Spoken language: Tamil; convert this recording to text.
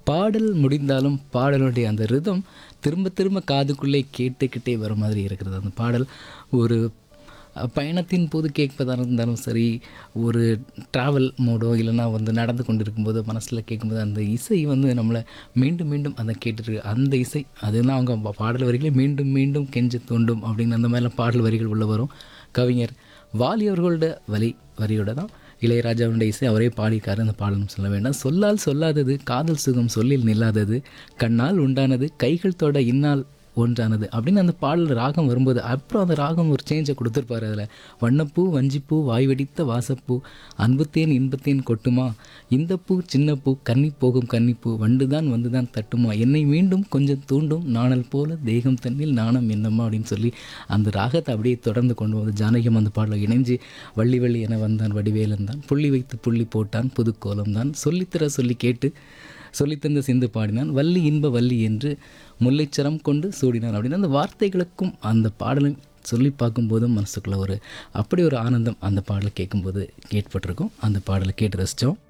பாடல் முடிந்தாலும் பாடலுடைய அந்த ரிதம் திரும்ப திரும்ப காதுக்குள்ளே கேட்டுக்கிட்டே வர மாதிரி இருக்கிறது அந்த பாடல் ஒரு அஹ், பயணத்தின் போது கேட்பதாக இருந்தாலும் சரி ஒரு ட்ராவல் மோடோ இல்லைன்னா வந்து நடந்து கொண்டு இருக்கும்போது மனசில் கேட்கும்போது அந்த இசை வந்து நம்மளை மீண்டும் மீண்டும் அதை கேட்டுட்டு அந்த இசை அதுதான் அவங்க பா- பாடல் வரிகளே மீண்டும் மீண்டும் கெஞ்ச தூண்டும் அப்படின்னு அந்த மாதிரிலாம் பாடல் வரிகள் உள்ள வரும் கவிஞர் வாலி அவர்களோட வரி வரியோட தான் இளையராஜாவுடைய இசை அவரே பாடியிருக்காரு அந்த பாடலும் சொல்ல வேண்டாம் சொல்லால் சொல்லாதது காதல் சுகம் சொல்லில் நில்லாதது கண்ணால் உண்டானது கைகள் தொட இன்னால் ஒன்றானது அப்படின்னு அந்த பாடல் ராகம் வரும்போது அப்புறம் அந்த ராகம் ஒரு சேஞ்சை கொடுத்துருப்பாரு அதில் வண்ணப்பூ வஞ்சிப்பூ வாய் வெடித்த வாசப்பூ அன்புத்தேன் இன்பத்தேன் கொட்டுமா இந்த பூ சின்ன பூ கன்னி போகும் கன்னிப்பூ வண்டுதான் வந்துதான் தட்டுமா என்னை மீண்டும் கொஞ்சம் தூண்டும் நாணல் போல தேகம் தன்னில் நாணம் என்னம்மா அப்படின்னு சொல்லி அந்த ராகத்தை அப்படியே தொடர்ந்து கொண்டு வந்து ஜானகியம் அந்த பாடலை இணைஞ்சு வள்ளி வள்ளி என வந்தான் வடிவேலன் தான் புள்ளி வைத்து புள்ளி போட்டான் புதுக்கோலம் தான் சொல்லித்தர சொல்லி கேட்டு சொல்லித்தந்த சிந்து பாடினான் வள்ளி இன்ப வள்ளி என்று முல்லைச்சரம் கொண்டு சூடினான் அப்படின்னு அந்த வார்த்தைகளுக்கும் அந்த பாடலை சொல்லி பார்க்கும்போதும் மனசுக்குள்ள ஒரு அப்படி ஒரு ஆனந்தம் அந்த பாடலை கேட்கும்போது ஏற்பட்டிருக்கும் அந்த பாடலை கேட்டு ரசித்தோம்